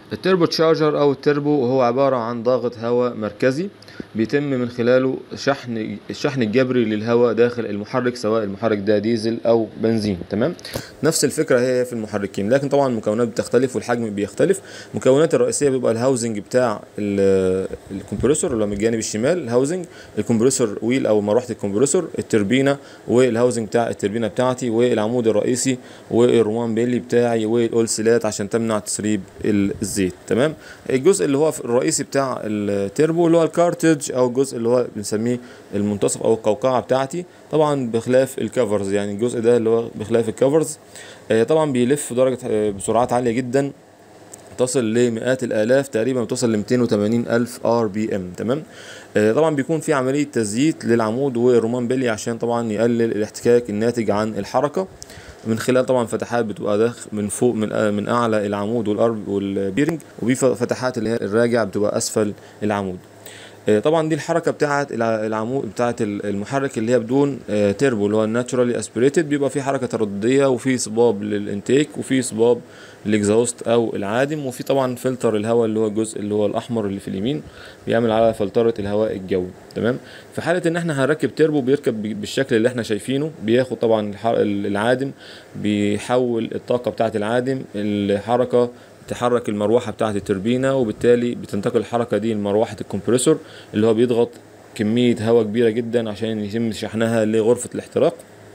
التربو تشارجر او التربو هو عبارة عن ضاغط هواء مركزي بيتم من خلاله شحن الشحن الجبري للهواء داخل المحرك سواء المحرك ده ديزل او بنزين تمام نفس الفكرة هي في المحركين لكن طبعا المكونات بتختلف والحجم بيختلف المكونات الرئيسية بيبقى الهاوزنج بتاع ال- الكمبريسور اللي هو من الجانب الشمال الهاوزنج الكمبريسور ويل او مروحة الكمبريسور التربينة والهاوزنج بتاع التربينة بتاعتي والعمود الرئيسي والرومان بيلي بتاعي والاولسيلات عشان تمنع تسريب ال- الزيت تمام الجزء اللي هو في- الرئيسي بتاع التربو اللي هو الكارتج او الجزء اللي هو بنسميه المنتصف او القوقعه بتاعتي طبعا بخلاف الكفرز يعني الجزء ده اللي هو بخلاف الكفرز آه، طبعا بيلف درجه آه، بسرعات عاليه جدا تصل لمئات الالاف تقريبا بتوصل ل 280 الف ار بي ام تمام آه، طبعا بيكون في عمليه تزييت للعمود والرومان بيلي عشان طبعا يقلل الاحتكاك الناتج عن الحركه من خلال طبعا فتحات بتبقى داخل من فوق من آه، من اعلى العمود والارب والبيرنج وفي فتحات اللي هي الراجع بتبقى اسفل العمود آه، طبعا دي الحركه بتاعه الع- العمود بتاعه ال- المحرك اللي هي بدون آه، تيربو اللي هو الناتشورالي اسبريتد بيبقى في حركه تردديه وفي صباب للانتيك وفي صباب للاكزاوست او العادم وفي طبعا فلتر الهواء اللي هو الجزء اللي هو الاحمر اللي في اليمين بيعمل على فلتره الهواء الجوي تمام في حاله ان احنا هنركب تيربو بيركب ب- بالشكل اللي احنا شايفينه بياخد طبعا الح- العادم بيحول الطاقه بتاعه العادم الحركه تحرك المروحه بتاعه التوربينه وبالتالي بتنتقل الحركه دي لمروحه الكمبريسور اللي هو بيضغط كميه هواء كبيره جدا عشان يتم شحنها لغرفه الاحتراق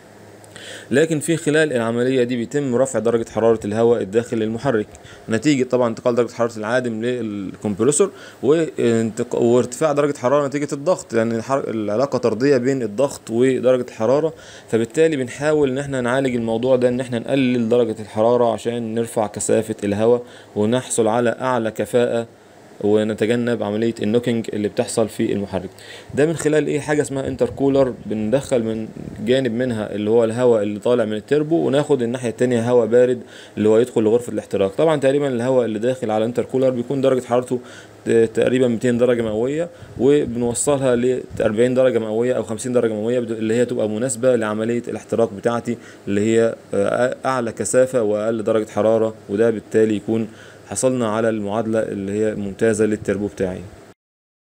لكن في خلال العملية دي بيتم رفع درجة حرارة الهواء الداخل للمحرك نتيجة طبعا انتقال درجة حرارة العادم للكمبريسور وانتق- وارتفاع درجة حرارة نتيجة الضغط لأن الحر- العلاقة طردية بين الضغط ودرجة الحرارة فبالتالي بنحاول إن احنا نعالج الموضوع ده إن احنا نقلل درجة الحرارة عشان نرفع كثافة الهواء ونحصل على أعلى كفاءة ونتجنب عمليه النوكينج اللي بتحصل في المحرك ده من خلال ايه حاجه اسمها انتر كولر بندخل من جانب منها اللي هو الهواء اللي طالع من التربو وناخد الناحيه التانية هواء بارد اللي هو يدخل لغرفه الاحتراق طبعا تقريبا الهواء اللي داخل على الانتر كولر بيكون درجه حرارته ت- تقريبا 200 درجه مئويه وبنوصلها ل 40 درجه مئويه او 50 درجه مئويه بد- اللي هي تبقى مناسبه لعمليه الاحتراق بتاعتي اللي هي آه، اعلى كثافه واقل درجه حراره وده بالتالي يكون حصلنا على المعادله اللي هي ممتازه للتربو بتاعي